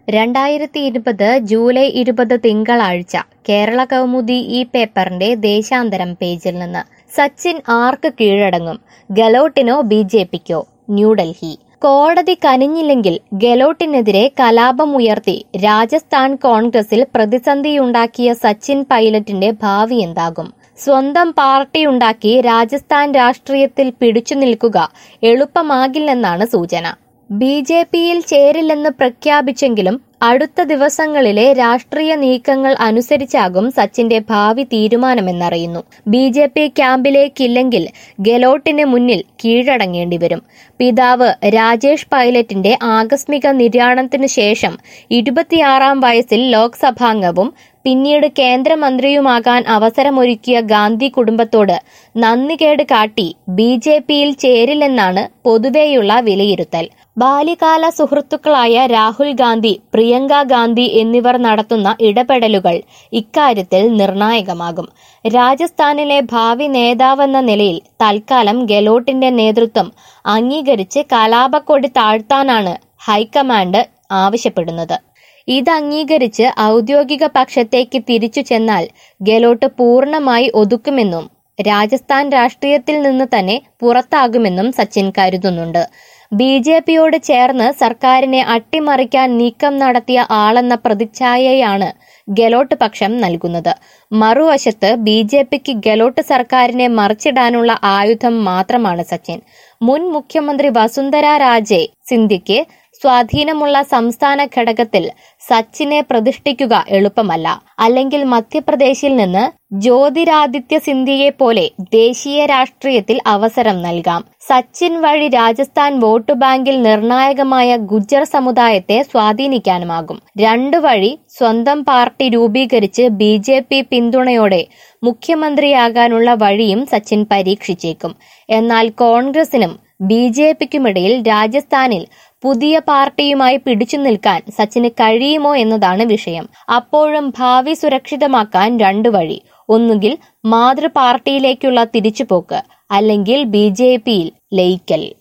രണ്ടായിരത്തി ഇരുപത് ജൂലൈ ഇരുപത് തിങ്കളാഴ്ച കേരള കൗമുദി ഈ പേപ്പറിന്റെ ദേശാന്തരം പേജിൽ നിന്ന് സച്ചിൻ ആർക്ക് കീഴടങ്ങും ഗലോട്ടിനോ ബി ജെ പിക്കോ ന്യൂഡൽഹി കോടതി കനിഞ്ഞില്ലെങ്കിൽ ഗെലോട്ടിനെതിരെ കലാപമുയർത്തി രാജസ്ഥാൻ കോൺഗ്രസിൽ പ്രതിസന്ധിയുണ്ടാക്കിയ സച്ചിൻ പൈലറ്റിന്റെ ഭാവി എന്താകും സ്വന്തം പാർട്ടിയുണ്ടാക്കി രാജസ്ഥാൻ രാഷ്ട്രീയത്തിൽ പിടിച്ചു നിൽക്കുക എളുപ്പമാകില്ലെന്നാണ് സൂചന ബി ജെ പിയിൽ ചേരില്ലെന്ന് പ്രഖ്യാപിച്ചെങ്കിലും അടുത്ത ദിവസങ്ങളിലെ രാഷ്ട്രീയ നീക്കങ്ങൾ അനുസരിച്ചാകും സച്ചിന്റെ ഭാവി തീരുമാനമെന്നറിയുന്നു ബി ജെ പി ക്യാമ്പിലേക്കില്ലെങ്കിൽ ഗെലോട്ടിന് മുന്നിൽ കീഴടങ്ങേണ്ടി വരും പിതാവ് രാജേഷ് പൈലറ്റിന്റെ ആകസ്മിക നിര്യാണത്തിനു ശേഷം ഇരുപത്തിയാറാം വയസ്സിൽ ലോക്സഭാംഗവും പിന്നീട് കേന്ദ്രമന്ത്രിയുമാകാൻ അവസരമൊരുക്കിയ ഗാന്ധി കുടുംബത്തോട് നന്ദികേട് കാട്ടി ബി ജെ പിയിൽ ചേരില്ലെന്നാണ് പൊതുവെയുള്ള വിലയിരുത്തൽ ബാല്യകാല സുഹൃത്തുക്കളായ രാഹുൽ ഗാന്ധി പ്രിയങ്ക ഗാന്ധി എന്നിവർ നടത്തുന്ന ഇടപെടലുകൾ ഇക്കാര്യത്തിൽ നിർണായകമാകും രാജസ്ഥാനിലെ ഭാവി നേതാവെന്ന നിലയിൽ തൽക്കാലം ഗെലോട്ടിന്റെ നേതൃത്വം അംഗീകരിച്ച് കലാപക്കൊടി താഴ്ത്താനാണ് ഹൈക്കമാൻഡ് ആവശ്യപ്പെടുന്നത് ഇത് അംഗീകരിച്ച് ഔദ്യോഗിക പക്ഷത്തേക്ക് തിരിച്ചു ചെന്നാൽ ഗെലോട്ട് പൂർണ്ണമായി ഒതുക്കുമെന്നും രാജസ്ഥാൻ രാഷ്ട്രീയത്തിൽ നിന്ന് തന്നെ പുറത്താകുമെന്നും സച്ചിൻ കരുതുന്നുണ്ട് ബി ജെ പിയോട് ചേർന്ന് സർക്കാരിനെ അട്ടിമറിക്കാൻ നീക്കം നടത്തിയ ആളെന്ന പ്രതിച്ഛായയാണ് ഗെലോട്ട് പക്ഷം നൽകുന്നത് മറുവശത്ത് ബി ജെ പിക്ക് ഗെലോട്ട് സർക്കാരിനെ മറിച്ചിടാനുള്ള ആയുധം മാത്രമാണ് സച്ചിൻ മുൻ മുഖ്യമന്ത്രി വസുന്ധര രാജെ സിന്ധ്യയ്ക്ക് സ്വാധീനമുള്ള സംസ്ഥാന ഘടകത്തിൽ സച്ചിനെ പ്രതിഷ്ഠിക്കുക എളുപ്പമല്ല അല്ലെങ്കിൽ മധ്യപ്രദേശിൽ നിന്ന് ജ്യോതിരാദിത്യ സിന്ധ്യയെ പോലെ ദേശീയ രാഷ്ട്രീയത്തിൽ അവസരം നൽകാം സച്ചിൻ വഴി രാജസ്ഥാൻ വോട്ട് ബാങ്കിൽ നിർണായകമായ ഗുജ്ജർ സമുദായത്തെ സ്വാധീനിക്കാനുമാകും രണ്ടു വഴി സ്വന്തം പാർട്ടി രൂപീകരിച്ച് ബി ജെ പി പിന്തുണയോടെ മുഖ്യമന്ത്രിയാകാനുള്ള വഴിയും സച്ചിൻ പരീക്ഷിച്ചേക്കും എന്നാൽ കോൺഗ്രസിനും ബി ജെ പിക്കുമിടയിൽ രാജസ്ഥാനിൽ പുതിയ പാർട്ടിയുമായി പിടിച്ചു നിൽക്കാൻ സച്ചിന് കഴിയുമോ എന്നതാണ് വിഷയം അപ്പോഴും ഭാവി സുരക്ഷിതമാക്കാൻ രണ്ടു വഴി ഒന്നുകിൽ മാതൃ പാർട്ടിയിലേക്കുള്ള തിരിച്ചുപോക്ക് അല്ലെങ്കിൽ ബി ജെ പിയിൽ ലയിക്കൽ